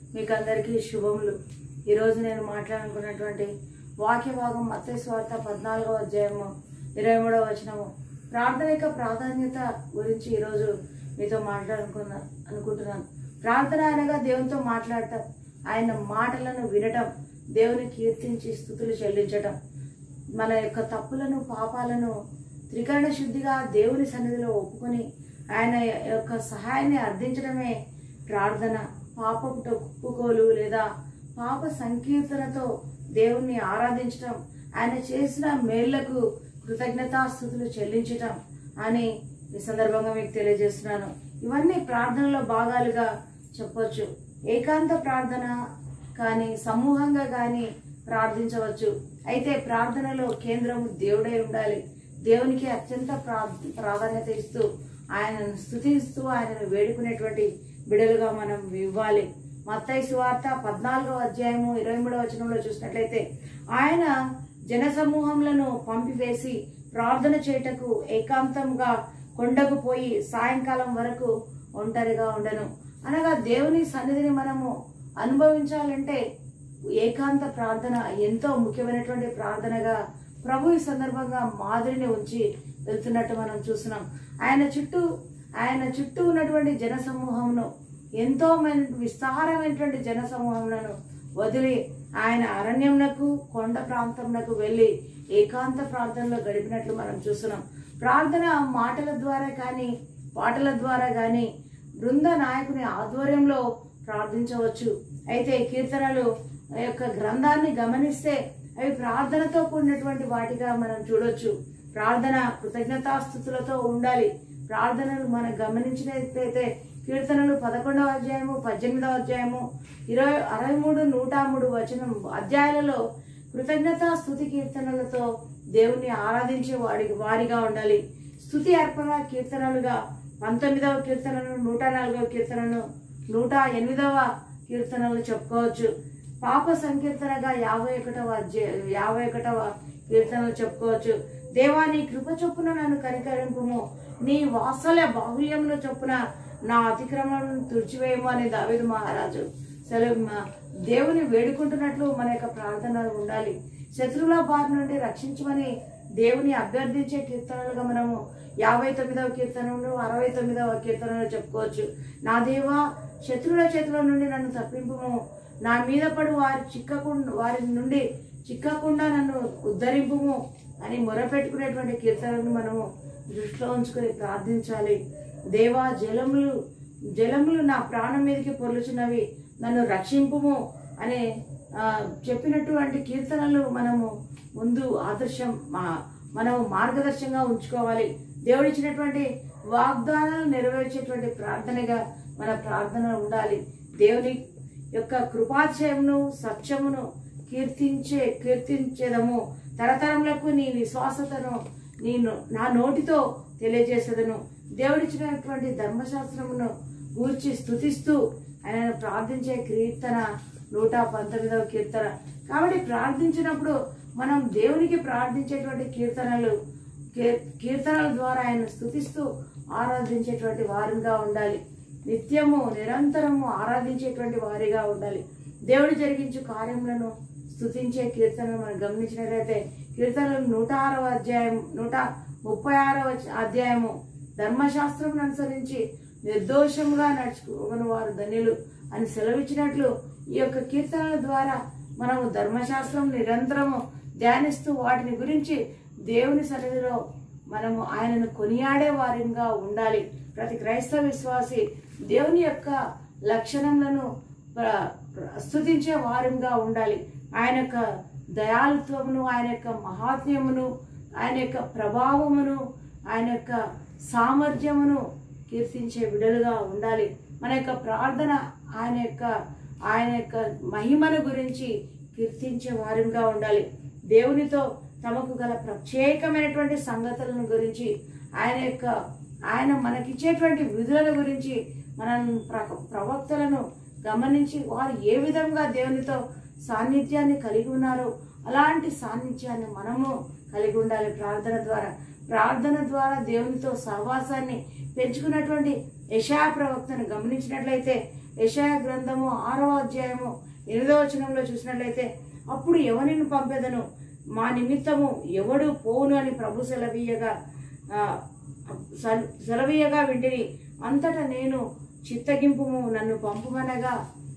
మీకు అందరికీ శుభములు ఈరోజు నేను మాట్లాడాలనుకున్నటువంటి వాక్య భాగం మత్తయి స్వార్థ పద్నాలుగవ అధ్యాయము ఇరవై మూడవ వచనము ప్రార్థన యొక్క ప్రాధాన్యత గురించి ఈరోజు మీతో మాట్లాడాలనుకున్నా అనుకుంటున్నాను ప్రార్థన అనగా దేవునితో మాట్లాడటం ఆయన మాటలను వినటం దేవుని కీర్తించి స్థుతులు చెల్లించటం మన యొక్క తప్పులను పాపాలను త్రికరణ శుద్ధిగా దేవుని సన్నిధిలో ఒప్పుకొని ఆయన యొక్క సహాయాన్ని అర్థించడమే ప్రార్థన పాపపు ఒప్పుకోలు లేదా పాప సంకీర్తనతో దేవుణ్ణి ఆరాధించటం ఆయన చేసిన మేళ్లకు కృతజ్ఞతాస్థుతులు చెల్లించటం అని ఈ సందర్భంగా మీకు తెలియజేస్తున్నాను ఇవన్నీ ప్రార్థనలో భాగాలుగా చెప్పొచ్చు ఏకాంత ప్రార్థన కానీ సమూహంగా కానీ ప్రార్థించవచ్చు అయితే ప్రార్థనలో కేంద్రము దేవుడై ఉండాలి దేవునికి అత్యంత ప్రా ప్రాధాన్యత ఇస్తూ ఆయనను స్థుతిస్తూ ఆయనను వేడుకునేటువంటి బిడలుగా మనం ఇవ్వాలి మత్తయి సువార్త పద్నాలుగో అధ్యాయము ఇరవై మూడవ వచనంలో చూసినట్లయితే ఆయన జనసమూహములను పంపివేసి ప్రార్థన చేయుటకు ఏకాంతంగా కొండకు పోయి సాయంకాలం వరకు ఒంటరిగా ఉండను అనగా దేవుని సన్నిధిని మనము అనుభవించాలంటే ఏకాంత ప్రార్థన ఎంతో ముఖ్యమైనటువంటి ప్రార్థనగా ప్రభు ఈ సందర్భంగా మాదిరిని ఉంచి వెళ్తున్నట్టు మనం చూస్తున్నాం ఆయన చుట్టూ ఆయన చుట్టూ ఉన్నటువంటి జన సమూహమును ఎంతో మంది విస్తారమైనటువంటి జన సమూహములను వదిలి ఆయన అరణ్యమునకు కొండ ప్రాంతమునకు వెళ్ళి ఏకాంత ప్రార్థనలో గడిపినట్లు మనం చూస్తున్నాం ప్రార్థన మాటల ద్వారా కానీ పాటల ద్వారా కానీ బృంద నాయకుని ఆధ్వర్యంలో ప్రార్థించవచ్చు అయితే కీర్తనలు యొక్క గ్రంథాన్ని గమనిస్తే అవి ప్రార్థనతో కూడినటువంటి వాటిగా మనం చూడొచ్చు ప్రార్థన కృతజ్ఞతాస్థుతులతో ఉండాలి ప్రార్థనలు మనం గమనించినట్లయితే కీర్తనలు పదకొండవ అధ్యాయము పద్దెనిమిదవ అధ్యాయము ఇరవై అరవై మూడు నూట మూడు వచనం అధ్యాయాలలో కృతజ్ఞతా స్థుతి కీర్తనలతో దేవుణ్ణి ఆరాధించే వాడి వారిగా ఉండాలి స్థుతి అర్పణ కీర్తనలుగా పంతొమ్మిదవ కీర్తనను నూట నాలుగవ కీర్తనను నూట ఎనిమిదవ కీర్తనలు చెప్పుకోవచ్చు పాప సంకీర్తనగా యాభై ఒకటవ అధ్యాయ యాభై ఒకటవ కీర్తనలు చెప్పుకోవచ్చు దేవా నీ కృప చొప్పున నన్ను కనికరింపుము నీ వాత్సల్య బాహుల్యమును చొప్పున నా అతిక్రమణను తుడిచివేయము అని దావిదు మహారాజు సెలవు మా- దేవుని వేడుకుంటున్నట్లు మన యొక్క ప్రార్థనలు ఉండాలి శత్రువుల బారి నుండి రక్షించమని దేవుని అభ్యర్థించే కీర్తనలుగా మనము యాభై తొమ్మిదవ కీర్తనను అరవై తొమ్మిదవ కీర్తనలు చెప్పుకోవచ్చు నా దేవా శత్రువుల చేతుల నుండి నన్ను తప్పింపుము నా మీద పడు వారి చిక్కకుండా వారి నుండి చిక్కకుండా నన్ను ఉద్ధరింపుము అని మొరపెట్టుకునేటువంటి కీర్తనలను మనము దృష్టిలో ఉంచుకొని ప్రార్థించాలి దేవా జలములు జలములు నా ప్రాణం మీదకి పొర్లుచున్నవి నన్ను రక్షింపుము అనే ఆ, చెప్పినటువంటి కీర్తనలు మనము ముందు ఆదర్శం మా- మనము మార్గదర్శంగా ఉంచుకోవాలి దేవుడిచ్చినటువంటి వాగ్దానాలు నెరవేర్చేటువంటి ప్రార్థనగా మన ప్రార్థన ఉండాలి దేవుని యొక్క కృపాచయమును సత్యమును కీర్తించే కీర్తించేదము తరతరములకు నీ విశ్వాసతను నేను నా నోటితో తెలియజేసేదను దేవుడిచ్చినటువంటి ధర్మశాస్త్రమును గూర్చి స్థుతిస్తూ ఆయనను ప్రార్థించే కీర్తన నూట పంతొమ్మిదవ కీర్తన కాబట్టి ప్రార్థించినప్పుడు మనం దేవునికి ప్రార్థించేటువంటి కీర్తనలు కీ- కీర్తనల ద్వారా ఆయన స్థుతిస్తూ ఆరాధించేటువంటి వారిగా ఉండాలి నిత్యము నిరంతరము ఆరాధించేటువంటి వారిగా ఉండాలి దేవుడు జరిగించు కార్యములను స్థుతించే కీర్తనలు మనం గమనించినట్లయితే కీర్తనలు నూట ఆరవ అధ్యాయం నూట ముప్పై ఆరవ అధ్యాయము ధర్మశాస్త్రం అనుసరించి నిర్దోషంగా నడుచుకోని వారు ధన్యులు అని సెలవిచ్చినట్లు ఈ యొక్క కీర్తనల ద్వారా మనము ధర్మశాస్త్రం నిరంతరము ధ్యానిస్తూ వాటిని గురించి దేవుని సన్నిధిలో మనము ఆయనను కొనియాడే వారిగా ఉండాలి ప్రతి క్రైస్తవ విశ్వాసి దేవుని యొక్క లక్షణములను ప్ర- ప్రస్తుతించే వారిగా ఉండాలి ఆయన యొక్క దయాళుత్వమును ఆయన యొక్క మహాత్మ్యమును ఆయన యొక్క ప్రభావమును ఆయన యొక్క సామర్థ్యమును కీర్తించే విడలుగా ఉండాలి మన యొక్క ప్రార్థన ఆయన యొక్క ఆయన యొక్క మహిమను గురించి కీర్తించే వారిగా ఉండాలి దేవునితో తమకు గల ప్రత్యేకమైనటువంటి సంగతులను గురించి ఆయన యొక్క ఆయన మనకిచ్చేటువంటి విధుల గురించి మనం ప్ర- ప్రవక్తలను గమనించి వారు ఏ విధంగా దేవునితో సాన్నిధ్యాన్ని కలిగి ఉన్నారో అలాంటి సాన్నిధ్యాన్ని మనము కలిగి ఉండాలి ప్రార్థన ద్వారా ప్రార్థన ద్వారా దేవునితో సహవాసాన్ని పెంచుకున్నటువంటి యషయా ప్రవక్తను గమనించినట్లయితే యషయా గ్రంథము ఆరవ అధ్యాయము ఎనిమిదవ వచనంలో చూసినట్లయితే అప్పుడు ఎవరిని పంపెదను మా నిమిత్తము ఎవడు పోను అని ప్రభు సెలవీయగా ఆ, సెల- సెలవీయగా వింటిని అంతటా నేను చిత్తగింపుము నన్ను పంపుమనగా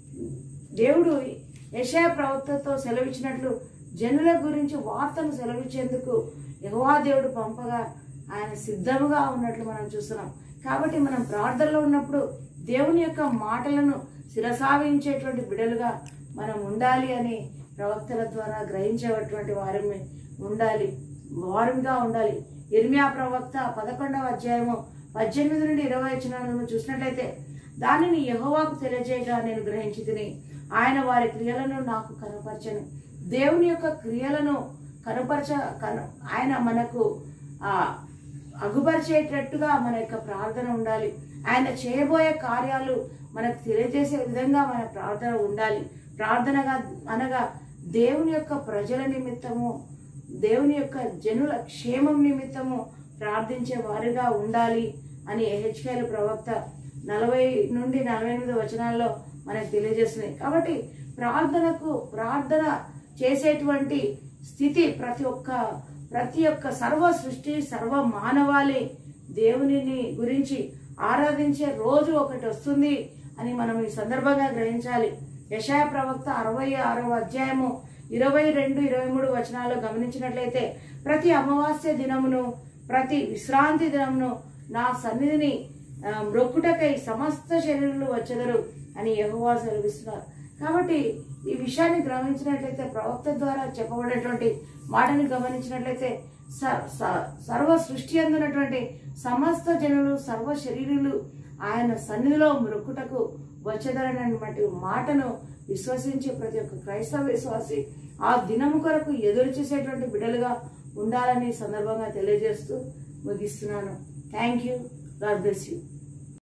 దేవుడు యశయ ప్రవక్తతో సెలవిచ్చినట్లు జనుల గురించి వార్తను సెలవిచ్చేందుకు యెహోవా దేవుడు పంపగా ఆయన సిద్ధముగా ఉన్నట్లు మనం చూస్తున్నాం కాబట్టి మనం ప్రార్థనలో ఉన్నప్పుడు దేవుని యొక్క మాటలను శిరసావించేటువంటి బిడలుగా మనం ఉండాలి అని ప్రవక్తల ద్వారా గ్రహించేటువంటి వారిని ఉండాలి వారిగా ఉండాలి ఇర్మియా ప్రవక్త పదకొండవ అధ్యాయము పద్దెనిమిది నుండి ఇరవై వచనాలను చూసినట్లయితే దానిని యెహోవాకు తెలియజేయగా నేను గ్రహించి తిని ఆయన వారి క్రియలను నాకు కనపరచను దేవుని యొక్క క్రియలను కనపరచ కన ఆయన మనకు ఆ అగుపరిచేటట్టుగా మన యొక్క ప్రార్థన ఉండాలి ఆయన చేయబోయే కార్యాలు మనకు తెలియజేసే విధంగా మన ప్రార్థన ఉండాలి ప్రార్థనగా అనగా దేవుని యొక్క ప్రజల నిమిత్తము దేవుని యొక్క జనుల క్షేమం నిమిత్తము ప్రార్థించే వారిగా ఉండాలి అని హెచ్కేఎల్ ప్రవక్త నలభై నుండి నలభై ఎనిమిది వచనాల్లో మనకు తెలియజేస్తుంది కాబట్టి ప్రార్థనకు ప్రార్థన చేసేటువంటి స్థితి ప్రతి ఒక్క ప్రతి ఒక్క సర్వ సృష్టి సర్వ మానవాళి దేవునిని గురించి ఆరాధించే రోజు ఒకటి వస్తుంది అని మనం ఈ సందర్భంగా గ్రహించాలి యశాయ ప్రవక్త అరవై ఆరవ అధ్యాయము ఇరవై రెండు ఇరవై మూడు వచనాల్లో గమనించినట్లయితే ప్రతి అమావాస్య దినమును ప్రతి విశ్రాంతి దినమును నా సన్నిధిని ఆ, మ్రొక్కుటకై సమస్త శరీరులు వచ్చెదరు అని యెహోవా సెలవిస్తున్నారు కాబట్టి ఈ విషయాన్ని గమనించినట్లయితే ప్రవక్త ద్వారా చెప్పబడేటువంటి మాటని గమనించినట్లయితే స- స- సర్వ సృష్టి అందునటువంటి సమస్త జనులు సర్వ శరీరులు ఆయన సన్నిధిలో మృక్కుటకు వచ్చేదనటువంటి మాటను విశ్వసించి ప్రతి ఒక్క క్రైస్తవ విశ్వాసి ఆ దినము కొరకు ఎదురు చూసేటువంటి బిడ్డలుగా ఉండాలని ఈ సందర్భంగా తెలియజేస్తూ ముగిస్తున్నాను thank you God bless you